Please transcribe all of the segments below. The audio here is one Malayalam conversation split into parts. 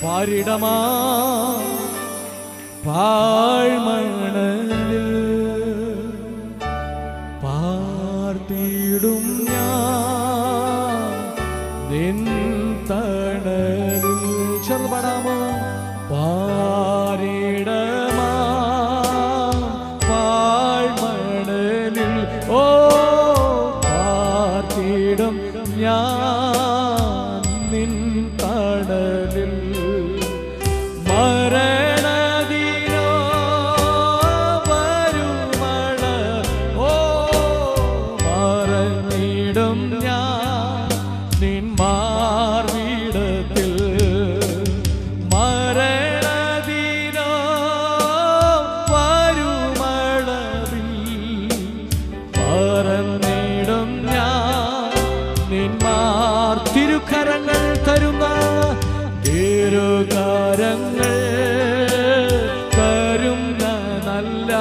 പാരിടമാ പാഴ്മണലിൽ പാർത്തിടും ഞാൻ നിൻ തണലിൽ ചെറുപടാമോ പാരിടമാ പാഴ്മണലിൽ ഓ പാർത്തിടും ഞാൻ നിൻ തണലിൽ മരണദിനോ വരുമള ഓ മറന്നിടും ഞാൻ നിൻ മാർവിടത്തിൽ മരണദിനോ വരുമളവിൽ പറന്നിടും ഞാൻ നിന്മാർ തിരുക്കരങ്ങൾ തരുന്ന തിരുകരങ്ങൾ തരുന്ന നല്ല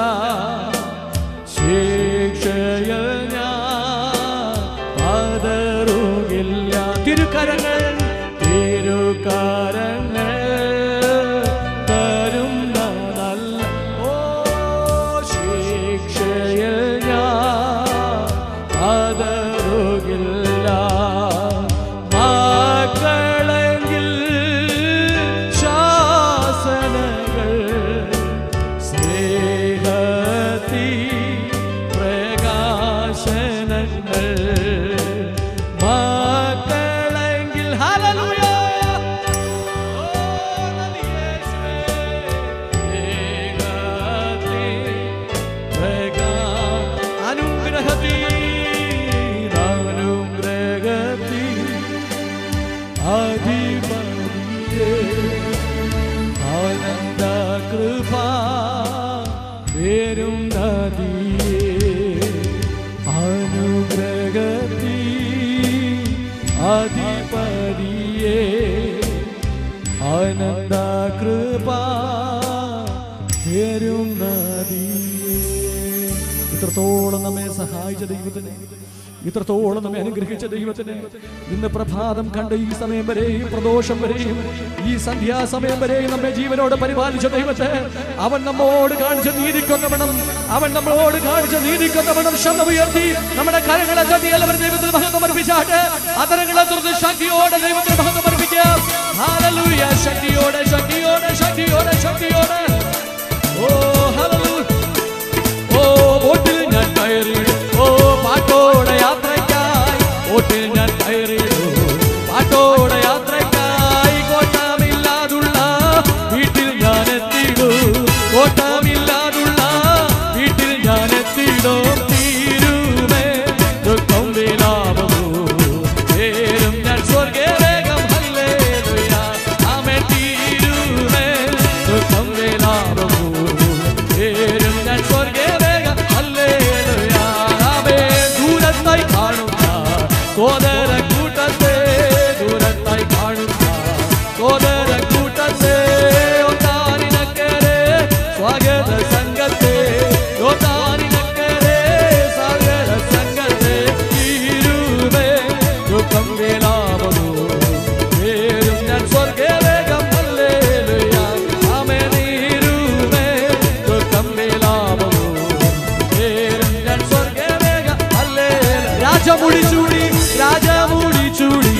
ശിക്ഷയ ഞാൻ പതറുകില്ല തിരുക്കരങ്ങൾ തിരുകരങ്ങൾ തരുന്ന നല്ല ഓ ശിക്ഷയ ഞാൻ പതറുകില്ല മക്കളെങ്കിൽ ശാസനകൾ സ്നേഹത്തി പ്രകാശനങ്ങൾ മക്കളെങ്കിൽ ഹല്ലേലൂയ ഓ നന്ദി യേശുവേ സ്നേഹത്തി പ്രകാ അനുഗ്രഹത്തി അനുഗ്രഹത്തി അധിപതിയെ ആനന്ദ കൃപ പേരും നദിയേ അനുഗ്രഹത്തി അധിപതിയെ ആനന്ദ കൃപ പേരും നദിയേ ഇത്രത്തോളം നമ്മെ സഹായിച്ച ദൈവത്തിന് ഇത്രത്തോളം നമ്മെ അനുഗ്രഹിച്ച ദൈവത്തിന് ഇന്ന് പ്രഭാതം കണ്ട ഈ സമയം വരെയും പ്രദോഷം വരെയും ഈ സന്ധ്യാസമയം വരെയും നമ്മെ ജീവനോട് പരിപാലിച്ച ദൈവത്തെ അവൻ നമ്മോട് കാണിച്ച നീതിക്കൊന്നവണം അവൻ നമ്മളോട് കാണിച്ച നീതിക്കൊന്നവണം ശബ്ദം ഉയർത്തി നമ്മുടെ കരങ്ങളെ തട്ടി എല്ലാവരും ദൈവത്തിന് മഹത്വം അർപ്പിച്ചാട്ട് അതരങ്ങളെ തുറന്ന് ശക്തിയോടെ ദൈവത്തിന് മഹത്വം അർപ്പിക്കാം ഹല്ലേലൂയ ശക്തിയോടെ ശക്തിയോടെ ശക്തിയോടെ ശക്തിയോടെ ഓ ഹല്ലേലൂയ ഓ ബോട്ടിൽ ഞാൻ കയറിയിടും ഓ പാട്ടോടെ യാത്രയ്ക്കായി ബോട്ടിൽ ഞാൻ കയറിയിടും പാട്ടോടെ യാത്രയ്ക്കായി കോട്ടമില്ലാതുള്ള വീട്ടിൽ ഞാൻ എത്തിയിടും കോട്ടമില്ലാതുള്ള വീട്ടിൽ ഞാൻ എത്തിയിടും തീരുമേ ദുഃഖം വിലാപമോ പേരും ഞാൻ സ്വർഗേ വേഗം ഹല്ലേലൂയ ആമേൻ തീരുമേ ദുഃഖം വിലാപമോ പേരും ഞാൻ സ്വർഗേ വേഗം ഹല്ലേലൂയ ആമേൻ ദൂരത്തായി കാണുന്ന സോദര കൂട്ടത്തെ ദൂരത്തായി കാണുന്ന സോദര കൂട്ടത്തെ ഒത്താനിനക്കരെ സ്വാഗത സംഘത്തെ ഒത്താനിനക്കരെ സ്വാഗത സംഘത്തെ ഇരുമേ ദുഃഖം വിലാപമോ പേരും ഞാൻ സ്വർഗേ വേഗം ഹല്ലേലൂയ ആമേൻ ഇരുമേ ദുഃഖം വിലാപമോ പേരും ഞാൻ സ്വർഗേ വേഗം ഹല്ലേലൂയ രാജമുടി ചൂടി രാജമുടി ചൂടി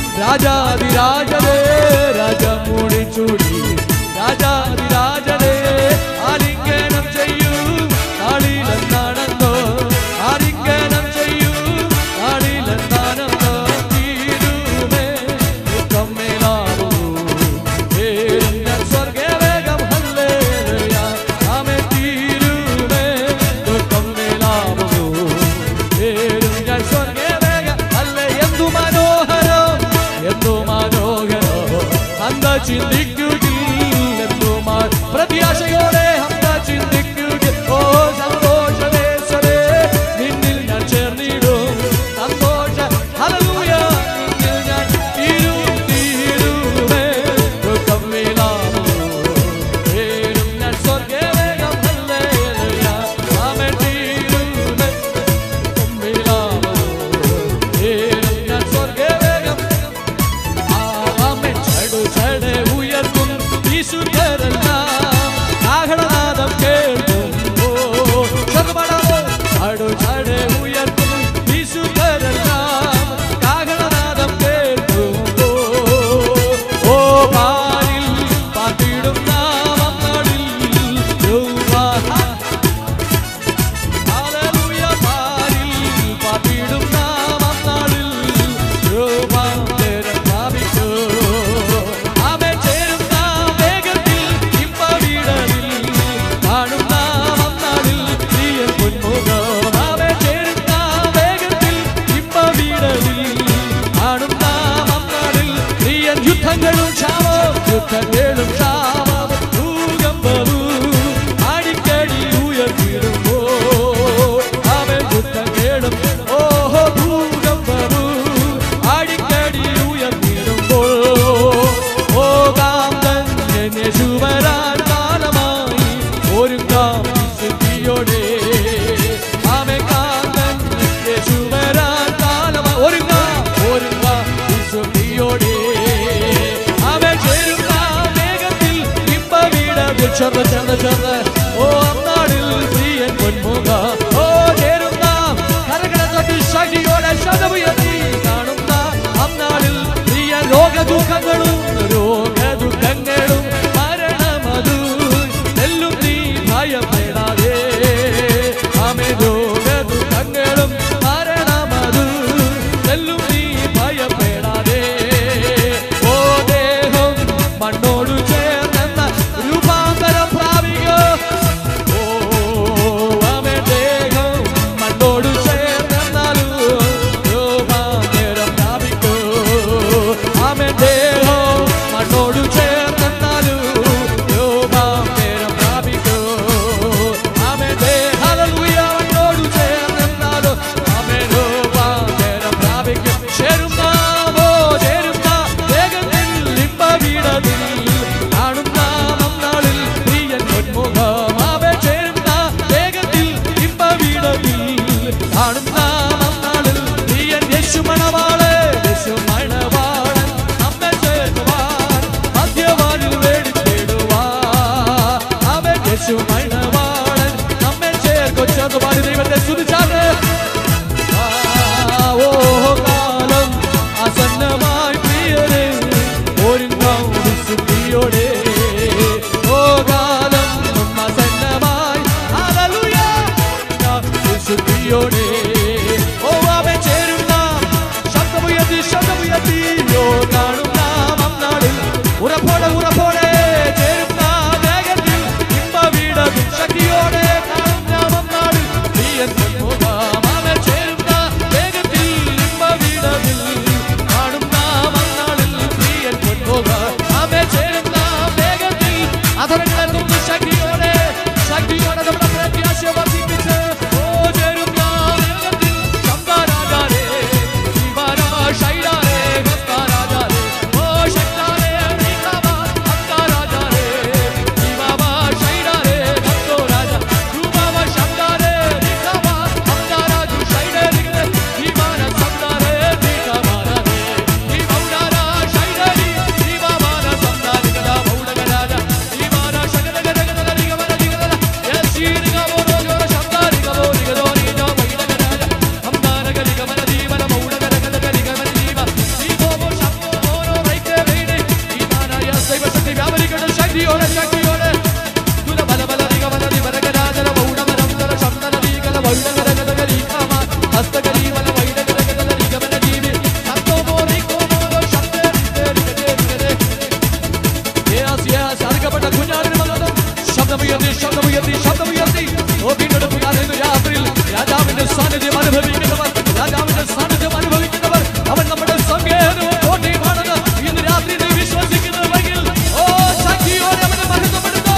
രാജാതിരാജനേ രാജമുടി ചൂടി രാജാതിരാജനേ ആലിംഗനം ചെയ്യൂ നാളിലെന്നാണെന്നോ ആലിംഗനം ചെയ്യൂ നാളിലെന്നാണെന്നോ തീരുമേ ദുഃഖം മേലാവൂ പേരും ഞാൻ സ്വർഗേ വേഗം ഹല്ലേലൂയ ആമേൻ തീരുമേ ദുഃഖം മേലാവൂ പേരും ഞാൻ സ്വർഗേ വേഗം ഹല്ലേ എന്തു മനോഹരം എന്തു മനോഹരം അന്ത ചിന്തിക്കുകയിൽ എന്തു മാ പ്രത്യാശയോടെ അന്ത ചിന്തിക്കുകയിൽ ഓ സന്തോഷമേശ്വരേ നിന്നിൽ ഞാൻ ചേർന്നിടും സന്തോഷ ഹല്ലേലൂയ നിന്നിൽ ഞാൻ തീരും തീരുമേ ദുഃഖം വിലാപമോ പേരും ഞാൻ സ്വർഗേ വേഗം ഹല്ലേലൂയ ആമേൻ തീരുമേ ദുഃഖം വിലാപമോ പേരും ഞാൻ സ്വർഗേ വേഗം ആമേൻ ചടു ചട ഉയർത്തി ദുഃഖങ്ങളും ക്ഷാമവും ദുഃഖങ്ങളും ക്ഷാമവും ഭൂകമ്പവും അടിക്കടി ഉയർത്തിടുമ്പോ അവൻ ദുഃഖങ്ങളും ഓഹോ ഭൂകമ്പവും അടിക്കടി ഉയർത്തിടുമ്പോൾ പോകാം തന്നെ ശുഭരാൻ കാലമായി ഒരുങ്ങാം വിശുദ്ധിയോടെ ആമേ കാന്തൻ യേശുവരാൻ കാലമായി ഒരുങ്ങാം ഒരുങ്ങാം വിശുദ്ധിയോടെ അവൻ ചേരുന്ന മേഘത്തിൽ ഇമ്പവീട ചെറ ചെറ ചെറ ഓ അന്നാടിൽ പ്രിയൻ പൊന്മുഖ ഓ ചേരുന്ന കരകട തൊട്ട് ശക്തിയോടെ ശതമുയർത്തി കാണുന്ന അന്നാളിൽ പ്രിയ രോഗദുഃഖങ്ങളും രോഗദുഃഖങ്ങളും മരണമതു എല്ലും നീ ഭയപ്പെടാതെ ആമേ രോഗദുഃഖങ്ങളും മരണമതു എല്ലും നീ ഭയപ്പെടാതെ ഓ ദേഹം മണ്ണോട് ചേർന്നെന്ന രൂപാന്തരം പ്രാപിക്കോ ഓ ആമേ ദേഹം മണ്ണോട് ചേർന്നെന്നാലും രൂപാന്തരം പ്രാപിക്കോ ആമേ ദേഹം മണ്ണോട് ചേർന്നെന്നാലും രൂപാന്തരം പ്രാപിക്കോ ആമേ ദേഹ ഹല്ലേലൂയ മണ്ണോട് ചേർന്നെന്നാലും ആമേ രൂപാന്തരം പ്രാപിക്കും ചേരുന്നാമോ ചേരുന്ന വേഗത്തിൽ ലിംബവീടതിൽ കാണുന്ന നന്നാളിൽ പ്രിയൻ പൊന്മുഖം ആവേ ചേരുന്ന വേഗത്തിൽ ലിംബവീടതിൽ കാണുന്ന നന്നാളിൽ പ്രിയൻ യേശു മണവാള് യേശു മണവാളൻ നമ്മെ ചേർക്കുവാൻ മധ്യവാനിൽ വേടിത്തേടുവാൻ അവൻ യേശു മണവാളൻ നമ്മെ ചേർക്കൊച്ചത് പാടി ദൈവത്തെ സ്തുതിച്ചാണ് ആ, ഓ കാലം അസന്നമായി പ്രിയരെ ഒരുങ്ങാം വിശുദ്ധിയോടെ ഓ കാലം അസന്നമായി ഹല്ലേലൂയ ഒരുങ്ങാം വിശുദ്ധിയോടെ ഓ അവൻ ചേരുന്ന ശബ്ദമുയർത്തി ശബ്ദമുയർത്തി ഓ കാണുന്ന മന്നാളിൽ ഉറപ്പോടെ ഉറപ്പോടെ ചേരുന്ന വേഗത്തിൽ ഇമ്പ വീടതും ശക്തിയോടെ കാണുന്ന മന്നാളിൽ പ്രിയൻ മുഖമാമ ചേരുന്ന വേഗത്തിൽ ഇമ്പ വീടതിൽ കാണുന്ന മന്നാളിൽ പ്രിയൻ മുഖമാമ ചേരുന്ന വേഗത്തിൽ അധരങ്ങളെ തുറന്ന് ശക്തിയോടെ ശക്തിയോടെ നമ്മുടെ പ്രത്യാശ വർദ്ധിപ്പിച്ച് ഓ ചേരുന്ന വേഗത്തിൽ ശബ്ദരാജാരേ ശിവരാ ശൈലാരേ ഹസ്തരാജാരേ ഓ ശക്താരേ നീകാവാ ഹസ്തരാജാരേ ശിവാവാ ശൈലാരേ ഹസ്തരാജാ രൂപാവാ ശബ്ദാരേ നീകാവാ ഹസ്തരാജു ശൈലരികേ വിമാന ശബ്ദാരേ നീകാവാരേ ഈ മൗനാരാ ശൈലരി ശിവാവാന ശബ്ദാരികദാ മൗനഗരാജ വിമാന ശഗദഗദഗദ നിഗമന നിഗദ യേശീരികവോ രോജോര ശബ്ദാരികവോ നിഗദോ നിഗദോ മൈനഗരാജ ഹംദാനഗ നിഗമന ജീവന മൗനഗദഗദ നിഗമന ജീവ ദീപോവോ ശബ്ദോ ഓരോ റൈക്കേ വേണേ വിമാന യസൈവ ശക്തി വ്യാപരികട ശക്തിയോടെ ശക്തിയോടെ തുല ബല ബല നിഗമന നിവരഗരാജന മൗനമനം തര ശബ്ദന നീകല മൗനഗദഗദ നിഗമ ഹസ്തകരീവന മൈനഗദഗദ നിഗമന ജീവി ശബ്ദോ റൈക്കോ മോരോ ശബ്ദേ നിഗദേ നിഗദേ Yes, yes, അറുക്കപ്പെട്ട കുഞ്ഞാടിന് മകനം ശബ്ദമുയർത്തി ശബ്ദമുയർത്തി ശബ്ദമുയർത്തി ഓ വീണ്ടെടുപ്പുകാരൻ ഇന്ന് രാത്രിയിൽ രാജാവിന്റെ സാന്നിധ്യം അനുഭവിക്കുന്നവർ രാജാവിന്റെ സാന്നിധ്യം അനുഭവിക്കുന്നവർ അവൻ നമ്മുടെ സങ്കേതവും കോട്ടയുമാണെന്ന് ഇന്ന് രാത്രി നീ വിശ്വസിക്കുന്നുവെങ്കിൽ ഓ ശക്തിയോടെ അവനെ മഹത്വപ്പെടുത്തോ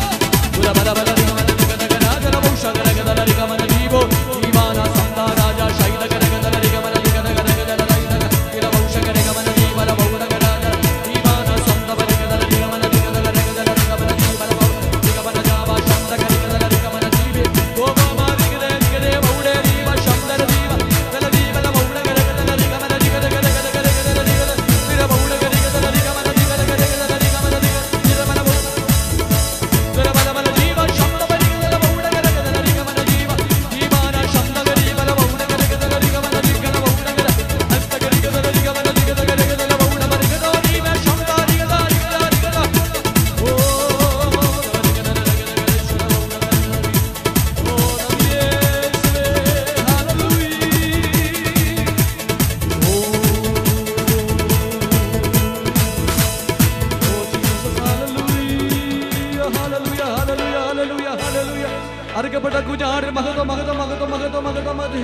അറുക്കപ്പെട്ട കുഞ്ഞാടിന് മഹത്വം മഹത്വം മഹത്വം മഹത്വം മഹത്വം മതി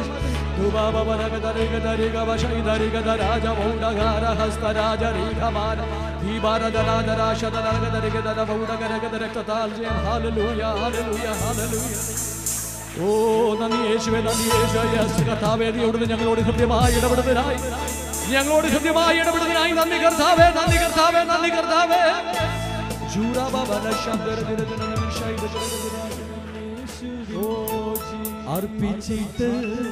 രാജ മൗഢകാര ഹസ്തരാജ രീഖമാന ഈ ഭാരതനാദരാശതനഗതരഗതരഭൗതകരഗതരക്തതാൽ ജയം. Hallelujah, hallelujah, hallelujah. ഓ നന്ദി യേശുവേ നന്ദി യേശു യേശു കർത്താവേ നീ അവിടുന്ന് ഞങ്ങളോട് ഹൃദ്യമായി ഇടപെടുന്നതിനായി ഞങ്ങളോട് ഹൃദ്യമായി ഇടപെടുന്നതിനായി നന്ദി കർത്താവേ നന്ദി കർത്താവേ നന്ദി കർത്താവേ അർപ്പിച്ചിട്ട്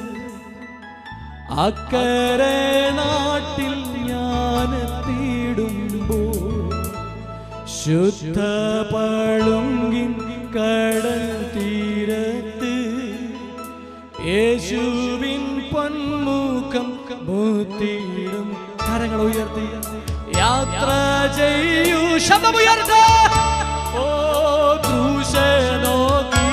അക്കരെ നാട്ടിൽ ഞാൻ എത്തിയിടുമ്പോൾ ശുദ്ധ പളുങ്കിൻ കടൽ തീരത്ത് യേശുവിൻ പൊന്മുഖം മുത്തിയിടും കരങ്ങൾ ഉയർത്തി യാത്ര ചെയ്യൂ ശബ്ദമുയർത്ത ഓ ക്രൂശ നോക്കി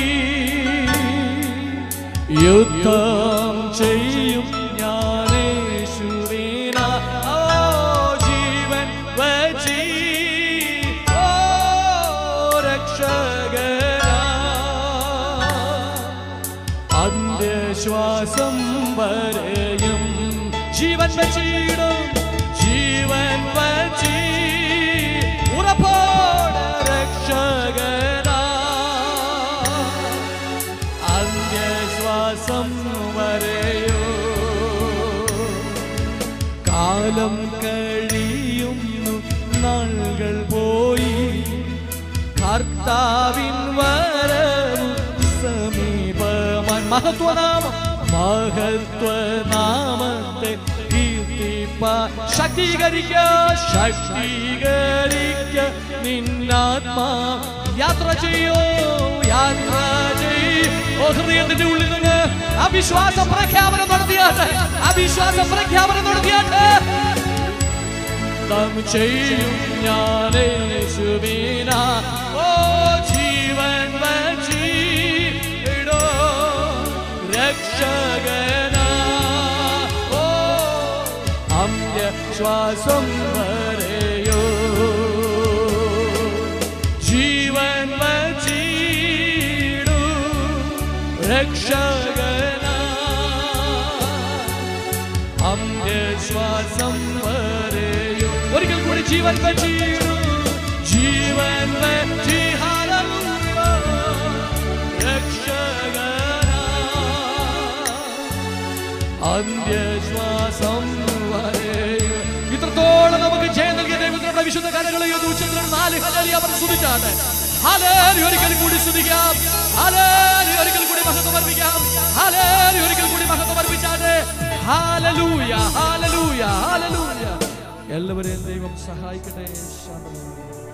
യുദ്ധം ചെയ്യും ഞാനേശുവിന ഓ ജീവൻ വച്ചി ഓ രക്ഷകനാ അന്ത്യശ്വാസം വരെയും ജീവൻ വച്ചിടും ജീവൻ വച്ചി ഉറപ്പോടെ രക്ഷകനാ അന്ത്യശ്വാസം വരെയോ കാലം കഴിയുന്നു നാളുകൾ പോയി കർത്താവിൻ വരവും സമീപമാൻ മഹത്വനാമം മഹത്വനാമത്തെ കീർത്തിപ്പ ശക്തീകരിക്ക ശക്തീകരിക്ക നിന്നാത്മാ യാത്ര ചെയ്യോ യാത്ര ചെയ്യോ ഹൃദയത്തിന്റെ ഉള്ളിൽ നിന്ന് അവിശ്വാസ പ്രഖ്യാപനം നടത്തിയാട്ടെ അവിശ്വാസ പ്രഖ്യാപനം നടത്തിയാട്ടെ തം ചെയ്യും ഞാനേശുവിന ഓ ജീവൻ വച്ചിടോ രക്ഷകന ഓ അമ്യ ശ്വാസം വരെയോ ജീവൻ വച്ചിടൂ രക്ഷകന അന്ത്യശ്വാസം വരെയോ ഒരിക്കൽ കൂടി ജീവൻ വച്ചിടൂ ജീവൻ വച്ചി ഹല്ലേലൂയ. രക്ഷകനാ. അന്ത്യശ്വാസം വരെയോ ഇത്രത്തോളം നമുക്ക് ജയം നൽകിയ ദൈവങ്ങളുടെ വിശുദ്ധ കരകളെ ഉച്ചത്തിൽ നാല് ഹലേലി അവർ സ്തുതിച്ചാട്ടെ ഹലേലി ഒരിക്കൽ കൂടി സ്തുതിക്കാം ഹലേലി ഒരിക്കൽ കൂടി മഹത്വം അർപ്പിക്കാം ഹലേലി ഒരിക്കൽ കൂടി മഹത്വം അർപ്പിച്ചാട്ടെ ഹാലലൂയ ഹാലലൂയ ഹാലലൂയ എല്ലാവരെയും ദൈവം സഹായിക്കട്ടെ ശാന്തമായി